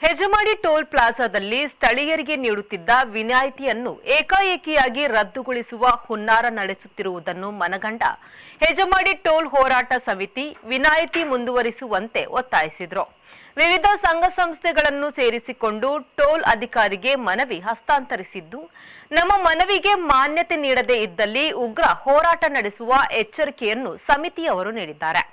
Hejamadi toll ಪ್ಲಾಜಾದಲ್ಲಿ ಸ್ಥಳೀಯರಿಗೆ ನೀಡುತ್ತಿದ್ದ ವಿನಾಯಿತಿಯನ್ನು ಏಕಾಏಕಿಯಾಗಿ ರದ್ದುಗೊಳಿಸುವ ಹುನ್ನಾರ ನಡೆಸುತ್ತಿರುವುದನ್ನು ಮನಗಂಡ ಹೆಜಮಾಡಿ ಟೋಲ್ ಹೋರಾಟ ಸಮಿತಿ ವಿನಾಯಿತಿ ಮುಂದುವರಿಸುವಂತೆ ಒತ್ತಾಯಿಸಿದರು ವಿವಿಧ ಸಂಘ ಸಂಸ್ಥೆಗಳನ್ನು ಸೇರಿಸಿಕೊಂಡು ಟೋಲ್ ಅಧಿಕಾರಿಗೆ ಮನವಿ ಹಸ್ತಾಂತರಿಸಿದ್ದು ನಮ್ಮ ಮನವಿಗೆ ಮಾನ್ಯತೆ ನೀಡದೇ ಇದ್ದಲ್ಲಿ ಉಗ್ರ ಹೋರಾಟ ನಡೆಸುವ ಎಚ್ಚರಿಕೆಯನ್ನು ಸಮಿತಿಯವರು ನೀಡಿದ್ದಾರೆ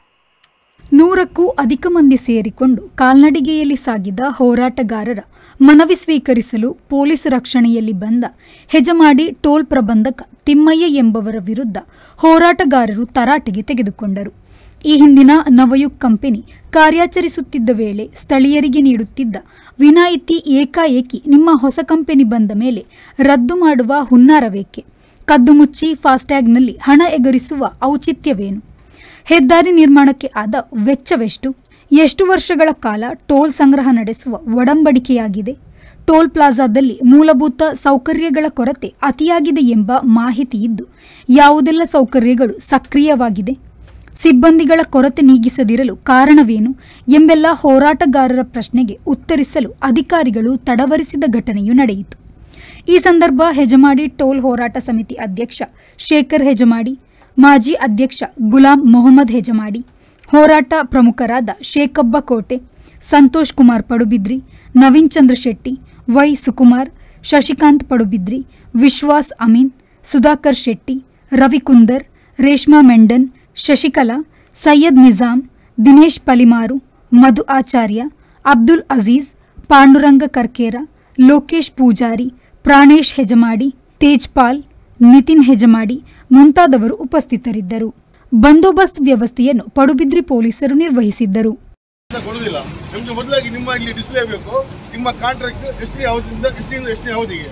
ನೂರಕ್ಕೂ ಅಧಿಕ ಮಂದಿ ಸೇರಿಕೊಂಡು ಕಾಲ್ನಡಿಗೆಯಲ್ಲಿ ಸಾಗಿದ ಹೋರಾಟಗಾರರ ಮನವಿ ಸ್ವೀಕರಿಸಲು ಪೊಲೀಸ್ ರಕ್ಷಣೆಯಲ್ಲಿ ಬಂದ ಹೆಜಮಾಡಿ ಟೋಲ್ ಪ್ರಬಂಧಕ ತಿಮ್ಮಯ್ಯ ಎಂಬವರ ವಿರುದ್ಧ ಹೋರಾಟಗಾರರು ತರಾಟೆಗೆ ತೆಗೆದುಕೊಂಡರು ಈ ಹಿಂದಿನ ನವಯುಗ್ ಕಂಪನಿ ಕಾರ್ಯಾಚರಿಸುತ್ತಿದ್ದ ವೇಳೆ ಸ್ಥಳೀಯರಿಗೆ ನೀಡುತ್ತಿದ್ದ ವಿನಾಯಿತಿ ಏಕಾಏಕಿ ನಿಮ್ಮ ಹೊಸ ಕಂಪನಿ ಬಂದ ಮೇಲೆ ರದ್ದು ಮಾಡುವ ಹುನ್ನಾರವೇಕೆ ಕದ್ದು ಮುಚ್ಚಿ ಫಾಸ್ಟ್ಯಾಗ್ನಲ್ಲಿ ಹಣ ಎಗರಿಸುವ ಔಚಿತ್ಯವೇನು ಹೆದ್ದಾರಿ ನಿರ್ಮಾಣಕ್ಕೆ ಆದ ವೆಚ್ಚವೆಷ್ಟು ಎಷ್ಟು ವರ್ಷಗಳ ಕಾಲ ಟೋಲ್ ಸಂಗ್ರಹ ನಡೆಸುವ ಒಡಂಬಡಿಕೆಯಾಗಿದೆ ಟೋಲ್ ಪ್ಲಾಜಾದಲ್ಲಿ ಮೂಲಭೂತ ಸೌಕರ್ಯಗಳ ಕೊರತೆ ಅತಿಯಾಗಿದೆ ಎಂಬ ಮಾಹಿತಿ ಇದ್ದು ಯಾವುದೆಲ್ಲ ಸೌಕರ್ಯಗಳು ಸಕ್ರಿಯವಾಗಿದೆ ಸಿಬ್ಬಂದಿಗಳ ಕೊರತೆ ನೀಗಿಸದಿರಲು ಕಾರಣವೇನು ಎಂಬೆಲ್ಲ ಹೋರಾಟಗಾರರ ಪ್ರಶ್ನೆಗೆ ಉತ್ತರಿಸಲು ಅಧಿಕಾರಿಗಳು ತಡವರಿಸಿದ ಘಟನೆಯು ನಡೆಯಿತು ಈ ಸಂದರ್ಭ ಹೆಜಮಾಡಿ ಟೋಲ್ ಹೋರಾಟ ಸಮಿತಿ ಅಧ್ಯಕ್ಷ ಶೇಖರ್ ಹೆಜಮಾಡಿ ಮಾಜಿ ಅಧ್ಯಕ್ಷ ಗುಲಾಂ ಮೊಹಮ್ಮದ್ ಹೆಜಮಾಡಿ ಹೋರಾಟ ಪ್ರಮುಖರಾದ ಶೇಖಬ್ಬ ಕೋಟೆ ಸಂತೋಷ್ ಕುಮಾರ್ ಪಡುಬಿದ್ರಿ ನವೀನ್ ಚಂದ್ರ ಶೆಟ್ಟಿ ವೈ ಸುಕುಮಾರ್ ಶಶಿಕಾಂತ್ ಪಡುಬಿದ್ರಿ ವಿಶ್ವಾಸ್ ಅಮೀನ್ ಸುಧಾಕರ್ ಶೆಟ್ಟಿ ರವಿಕುಂದರ್ ರೇಷ್ಮಾ ಮೆಂಡನ್ ಶಶಿಕಲಾ ಸೈಯದ್ ನಿಜಾಮ್ ದಿನೇಶ್ ಪಲಿಮಾರು ಮಧು ಆಚಾರ್ಯ ಅಬ್ದುಲ್ ಅಜೀಜ್ ಪಾಂಡುರಂಗ ಕರ್ಕೇರ ಲೋಕೇಶ್ ಪೂಜಾರಿ ಪ್ರಾಣೇಶ್ ಹೆಜಮಾಡಿ ತೇಜ್ಪಾಲ್ ನಿತಿನ್ ಹೆಜಮಾಡಿ ಮುಂತಾದವರು ಉಪಸ್ಥಿತರಿದ್ದರು ಬಂದೋಬಸ್ತ್ ವ್ಯವಸ್ಥೆಯನ್ನು ಪಡುಬಿದ್ರಿ ಪೊಲೀಸರು ನಿರ್ವಹಿಸಿದ್ದರು ಅಂತ ಕೊಡುವುದಿಲ್ಲ ನಮ್ಗೆ ಮೊದಲಾಗಿ ನಿಮ್ಮ ಇಲ್ಲಿ ಡಿಸ್ಪ್ಲೇ ಬೇಕು ನಿಮ್ಮ ಕಾಂಟ್ರಾಕ್ಟ್ ಎಷ್ಟೇ ಅವಧಿಯಿಂದ ಎಷ್ಟಿಂದ ಎಷ್ಟೇ ಅವಧಿಗೆ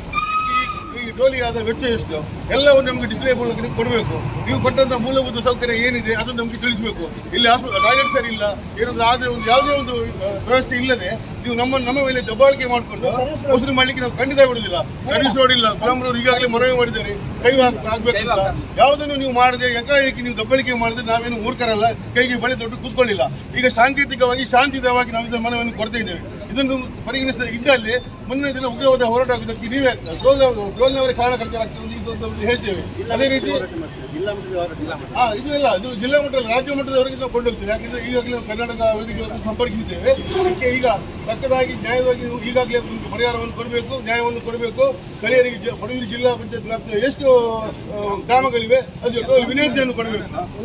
ಈ- ಈ ಟೋಲಿಗೆ ಆದ ವೆಚ್ಚ ಎಷ್ಟು ಎಲ್ಲವನ್ನು ನಮಗೆ ಡಿಸ್ಪ್ಲೇ ಮೂಲಕ ನೀವು ಕೊಡಬೇಕು ನೀವು ಕೊಟ್ಟಂತ ಮೂಲಭೂತ ಸೌಕರ್ಯ ಏನಿದೆ ಅದು ನಮಗೆ ತಿಳಿಸಬೇಕು ಇಲ್ಲಿ ಟಾಯ್ಲೆಟ್ ಸರಿ ಇಲ್ಲ ಏನಾದ್ರು ಆದ್ರೆ ಒಂದು ಯಾವುದೇ ಒಂದು ಆ, ವ್ಯವಸ್ಥೆ ಇಲ್ಲದೆ ನೀವು ನಮ್ಮ ನಮ್ಮ ಮೇಲೆ ದಬ್ಬಾಳಿಕೆ ಮಾಡಿಕೊಂಡು ವಸೂಲಿ ಮಾಡ್ಲಿಕ್ಕೆ ನಾವು ಖಂಡಿತ ಬಿಡುದಿಲ್ಲ ಸರ್ವಿಸ್ ರೋಡ್ ಇಲ್ಲ ಗುಲಾಮರವರು ಈಗಾಗಲೇ ಮನವಿ ಮಾಡಿದ್ದಾರೆ ಕೈ ಆಗ್ಬೇಕು ಅಂತ ಯಾವುದನ್ನು ನೀವು ಮಾಡದೆ ಏಕಾಏಕಿ ನೀವು ದಬ್ಬಳಿಕೆ ಮಾಡಿದ್ರೆ ನಾವೇನು ಮೂರ್ಖರಲ್ಲ ಕೈಗೆ ಬಳೆ ದೊಡ್ಡ ಕೂತ್ಕೊಳ್ಳಿಲ್ಲ ಈಗ ಸಾಂಕೇತಿಕವಾಗಿ ಶಾಂತಿಯುತವಾಗಿ ನಾವು ಇದರ ಮನವಿಯನ್ನು ಕೊಡ್ತಾ ಇದ್ದೇವೆ ಇದನ್ನು ಪರಿಗಣಿಸದೆ ಇದ್ದಲ್ಲಿ ಮುಂದಿನ ದಿನ ಉಗ್ರವಾದ ಹೋರಾಟ ಆಗುವುದಕ್ಕೆ ನೀವೇ ಟೋಲ್ನವರೇ ಕಾರಣಕರ್ತರಾಗ್ತದೆ ಅಂತ ಇದು ಅಂತ ಹೇಳ್ತೇವೆ ಅದೇ ರೀತಿ ಹಾ ಇದು ಇಲ್ಲ ಇದು ಜಿಲ್ಲಾ ಮಟ್ಟದಲ್ಲಿ ರಾಜ್ಯ ಮಟ್ಟದವರೆಗೆ ನಾವು ಕೊಂಡೋಗ್ತೇವೆ ಯಾಕಂದ್ರೆ ಈಗಾಗಲೇ ನಾವು ಕರ್ನಾಟಕ ವೇದಿಕೆಯವರನ್ನು ಸಂಪರ್ಕಿಸಿದ್ದೇವೆ ಇದಕ್ಕೆ ಈಗ ತಕ್ಕದಾಗಿ ನ್ಯಾಯವಾಗಿ ನೀವು ಈಗಾಗಲೇ ನಿಮ್ಗೆ ಪರಿಹಾರವನ್ನು ಕೊಡಬೇಕು ನ್ಯಾಯವನ್ನು ಕೊಡಬೇಕು ಸ್ಥಳೀಯರಿಗೆ ಜ- ಪಡುವಿರಿ ಜಿಲ್ಲಾ ಪಂಚಾಯತ್ ವ್ಯಾಪ್ತಿಯ ಎಷ್ಟು ಆ, ಗ್ರಾಮಗಳಿವೆ ಅದು ಟೋಲ್ ವಿನಂತಿಯನ್ನು ಕೊಡಬೇಕು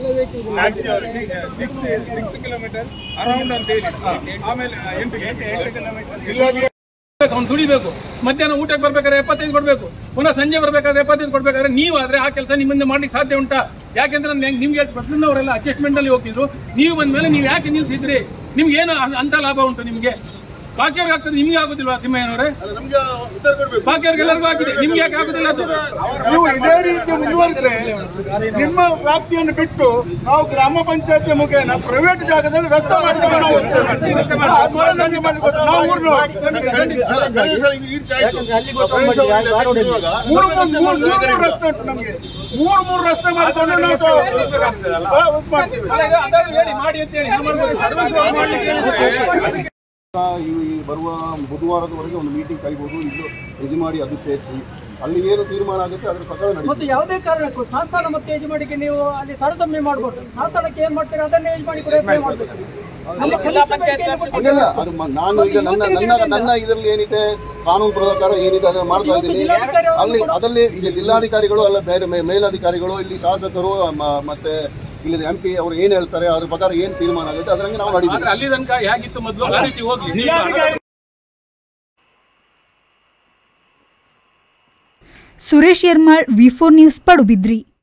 ಸಿಕ್ಸ್ ಸಿಕ್ಸ್ ಕಿಲೋಮೀಟರ್ ಅರೌಂಡ್ ಅಂತ ಹೇಳಿ ಆಮೇಲೆ ಎಂಟು ಜಿಲ್ಲಾಧಿಕಾರಿ ಅವ್ನು ದುಡಿಬೇಕು ಮಧ್ಯಾಹ್ನ ಊಟಕ್ಕೆ ಬರ್ಬೇಕಾದ್ರೆ ಎಪ್ಪತ್ತೈದು ಕೊಡ್ಬೇಕು ಪುನಃ ಸಂಜೆ ಬರ್ಬೇಕಾದ್ರೆ ಎಪ್ಪತ್ತೈದು ಕೊಡ್ಬೇಕಾದ್ರೆ ನೀವು ಆದ್ರೆ ಆ ಕೆಲಸ ನಿಮ್ಮಿಂದ ಮಾಡ್ಲಿಕ್ಕೆ ಸಾಧ್ಯ ಉಂಟಾ ಯಾಕೆಂದ್ರೆ ನಂಗೆ ನಿಮ್ಗೆ ಮೊದಲಿನವರೆಲ್ಲ ಅಡ್ಜಸ್ಟ್ಮೆಂಟ್ ಅಲ್ಲಿ ಹೋಗ್ತಿದ್ರು ನೀವು ಬಂದ ಮೇಲೆ ನೀವು ಯಾಕೆ ನಿಲ್ಸಿದ್ರಿ ನಿಮ್ಗೆ ಏನು ಅ- ಅಂತ ಲಾಭ ಉಂಟು ನಿಮ್ಗೆ ಬಾಕಿಯವ್ರಿಗೆ ಆಗ್ತದೆ ನಿಮ್ಗೆ ಆಗುದಿಲ್ವಾ ತಿಮ್ಮಯ್ಯನವರೇ ಅದು ನಮ್ಗೆ ಉತ್ತರ ಕೊಡಬೇಕು ಬಾಕಿಯವ್ರಿಗೆಲ್ಲರಿಗೂ ಆಗಿದೆ ನಿಮ್ಗೆ ಯಾಕೆ ಆಗುದಿಲ್ಲ ಅದು ನೀವು ಇದೇ ರೀತಿ ಮುಂದುವರಿದ್ರೆ ನಿಮ್ಮ ವ್ಯಾಪ್ತಿಯನ್ನು ಬಿಟ್ಟು ನಾವು ಗ್ರಾಮ ಪಂಚಾಯತಿ ಮುಖೇನ ಪ್ರೈವೇಟ್ ಜಾಗದಲ್ಲಿ ರಸ್ತೆ ಮಾಡಿಸ್ಕೊಂಡು ನಾವು ಹೋಗ್ತೇವೆ. ಅದು ಕೂಡ ನಮ್ಗೆ ಮಾಡ್ಲಿಕ್ಕೆ ಗೊತ್ತು. ನಾವು ಊರ್ನವ್ರು. ಅಲ್ಲ, ಕಳೆದ ಸಲ ಇದು ಈ ರೀತಿ ಆಯ್ತು. ಕಳೆದ ಸಲ ಇಲ್ಲಿ election ಇರುವಾಗ ಮೂರು ಮೂರು ಮೂರು ಮೂರು ಮೂರು ರಸ್ತೆ ಉಂಟು ನಮ್ಗೆ ಮೂರು ಮೂರು ರಸ್ತೆ ಮಾಡಿಕೊಂಡು ನಾವು ತ- ಹಾ, ಇದು ಮಾಡ್ತೀವಿ ಅಲ್ಲ, ಇದು ಅದಾದ್ರೂ ಹೇಳಿ ಮಾಡಿ ಅಂತ ಹೇಳಿ ನಾವು ಮಾಡ್ಬೋದು. ಸರ್ವಿಸ್ ಮಾಡ್ಲಿಕ್ಕೆ ಹೇಳಿದ್ರೆ ಈ ಈ ಬರುವ ಬುಧವಾರದವರೆಗೆ ಒಂದು ಮೀಟಿಂಗ್ ಕರಿಬಹುದು ಇದು ಯಜಮಾಡಿ ಅದು ಸೇರಿಸಿ ಅಲ್ಲಿ ಏನು ತೀರ್ಮಾನ ಆಗುತ್ತೆ ಅದ್ರ ಪ್ರಕಾರ ಮತ್ತು ನಡೀತದೆ ಯಾವುದೇ ಕಾರಣಕ್ಕೂ ಸಾಸ್ತಾನ ಮತ್ತು ಯಜಮಾನಿಗೆ ನೀವು ಅಲ್ಲಿ ತಾರತಮ್ಯ ಮಾಡಬಹುದು ಸಾಸ್ತಾನಕ್ಕೆ ಏನ್ ಮಾಡ್ತೀರಾ ಅದನ್ನೇ ಯಜಮಾನಿ ಕೂಡ ಪೇ ಮಾಡಬೇಕು ಅಲ್ಲಿ ಕನಿಷ್ಠ ಬೇಡಿಕೆಯನ್ನು ಕೊಟ್ಟಿದ್ದೀವಿ. ಹಂಗಲ್ಲ ಅದು ಮ- ನಾನು ಈಗ ನನ್ನ ನನ್ನ ನನ್ನ ಇದರಲ್ಲಿ ಏನಿದೆ ಕಾನೂನು ಪ್ರಕಾರ ಏನಿದೆ ಅದನ್ನು ಮಾಡ್ತಾ ಇದ್ದೀನಿ ಜಿಲ್ಲಾಧಿಕಾರಿ ಅವರು ಅಲ್ಲಿ ಅದರಲ್ಲಿ ಈಗ ಜಿಲ್ಲಾಧಿಕಾರಿಗಳು ಅಲ್ಲ ಬೇರೆ ಮೇ- ಮೇಲಧಿಕಾರಿಗಳು ಇಲ್ಲಿ ಶಾಸಕರು ಮ- ಮತ್ತೆ ಇಲ್ಲಿ ಎಂ ಪಿ ಅವರು ಏನ್ ಹೇಳ್ತಾರೆ ಅದ್ರ ಪ್ರಕಾರ ಏನ್ ತೀರ್ಮಾನ ಆಗುತ್ತೆ ಅದರಂಗೆ ನಾವು ಆದ್ರೆ ನಡೀತೀವಿ ಅಲ್ಲಿ ತನಕ ಹೇಗಿತ್ತು ಮೊದಲು ಆ ರೀತಿ ಹೋಗ್ಲಿ ನೀವು Suresh Yermal V four news Padubidri